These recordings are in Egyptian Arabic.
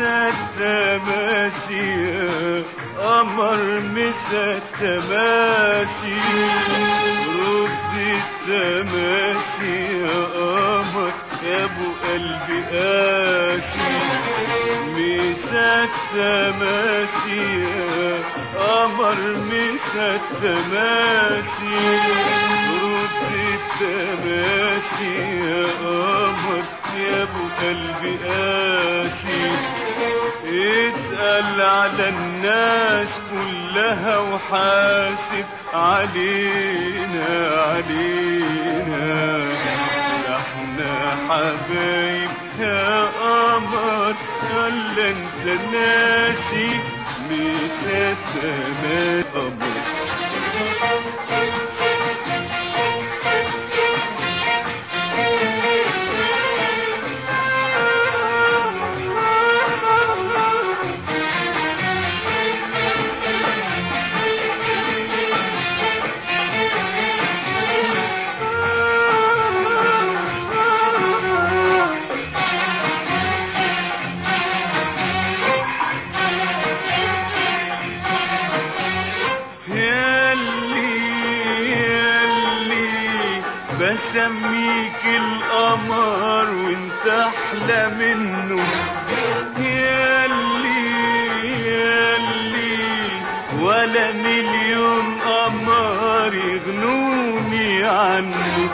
التماسي يا قمر مسا التماسي رد التماسي يا قمر يا ابو قلبي قاسي مسا التماسي يا قمر مسا التماسي رد التماسي يا قمر يا ابو قلبي قاسي اسأل على الناس كلها وحاسب علينا علينا ده احنا حبايب يا قمر ولا انت ناسي مسافة قمر ياللي ياللي بسميك القمر وانت احلى منه ياللي ياللي ولا مليون قمر يغنوني عنه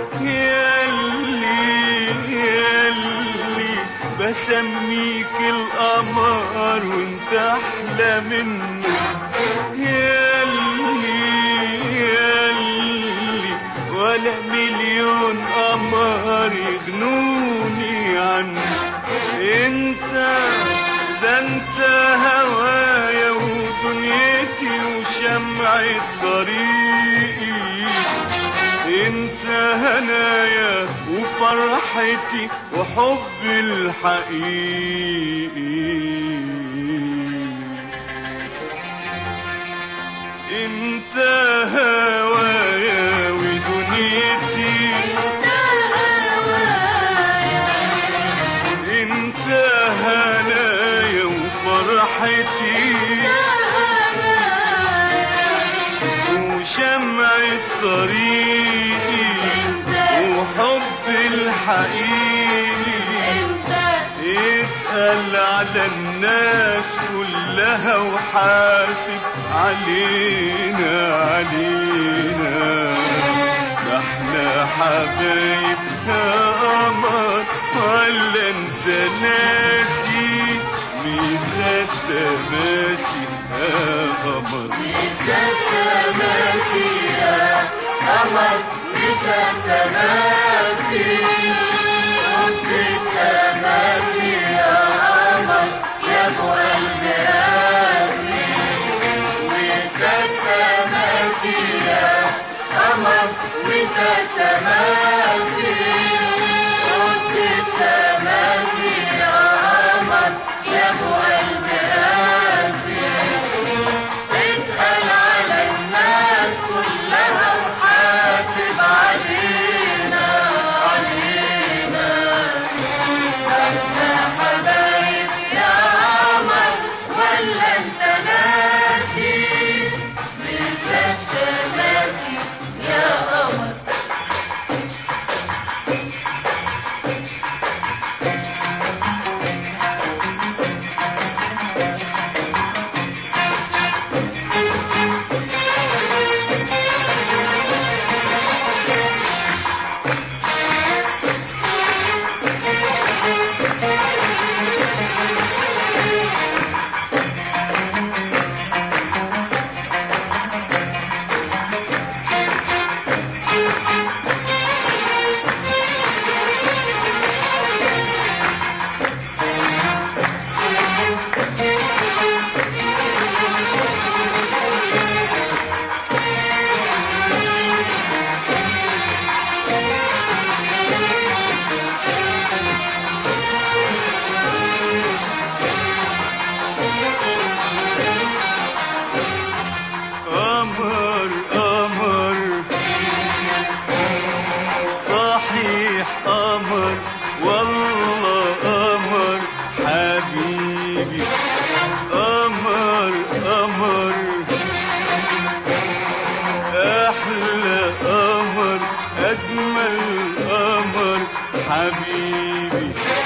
ياللي ياللي بسميك القمر وانت احلى منه ياللي ياللي ولا مليون قمر يغنوني عنك انت ده انت هوايا ودنيتي وشمع طريقي انت هنايا وفرحتي وحبي الحقيقي انت هوايا ودنيتي انت هنايا وفرحتي وشمع طريقي وحب الحقيقي اسأل على الناس كلها وحاسب علينا علينا ده احنا حبايب يا قمر ولا انت ناسي ميزة ماشي يا قمر حبيبي قمر قمر احلى قمر اجمل قمر حبيبي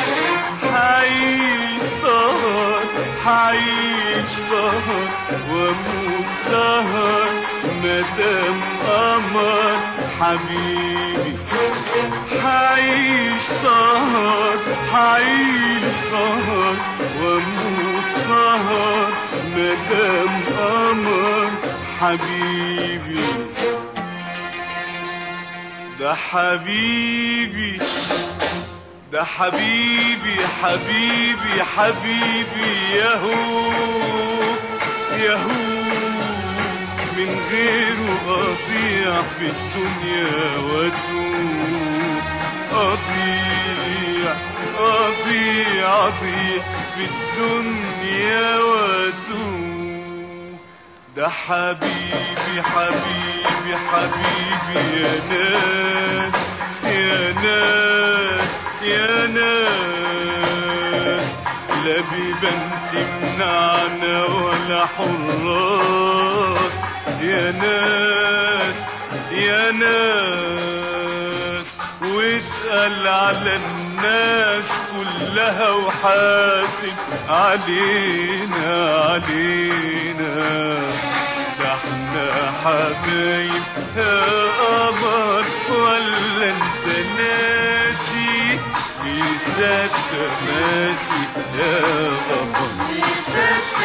حعيش سهر حعيش سهر واموت سهر مدام قمر حبيبي حعيش سهر حعيش سهر واموت سهر مدام قمر حبيبي ده حبيبي ده حبيبي حبيبي حبيبي يهو يهو من غيره أضيع في الدنيا وأتوه أضيع أضيع أضيع في الدنيا وأتوه ده حبيبي حبيبي حبيبي يا ناس يا ناس يا ناس لا بيبان تمنعنا ولا حراس يا ناس يا ناس واسأل على الناس كلها وحاسب علينا علينا ده احنا حبايب يا قمر ولا انت ناسي بيسات ماشي يا قمر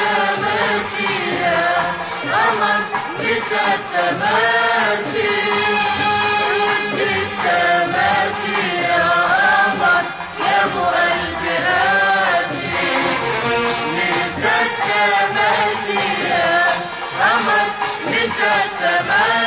Thank you.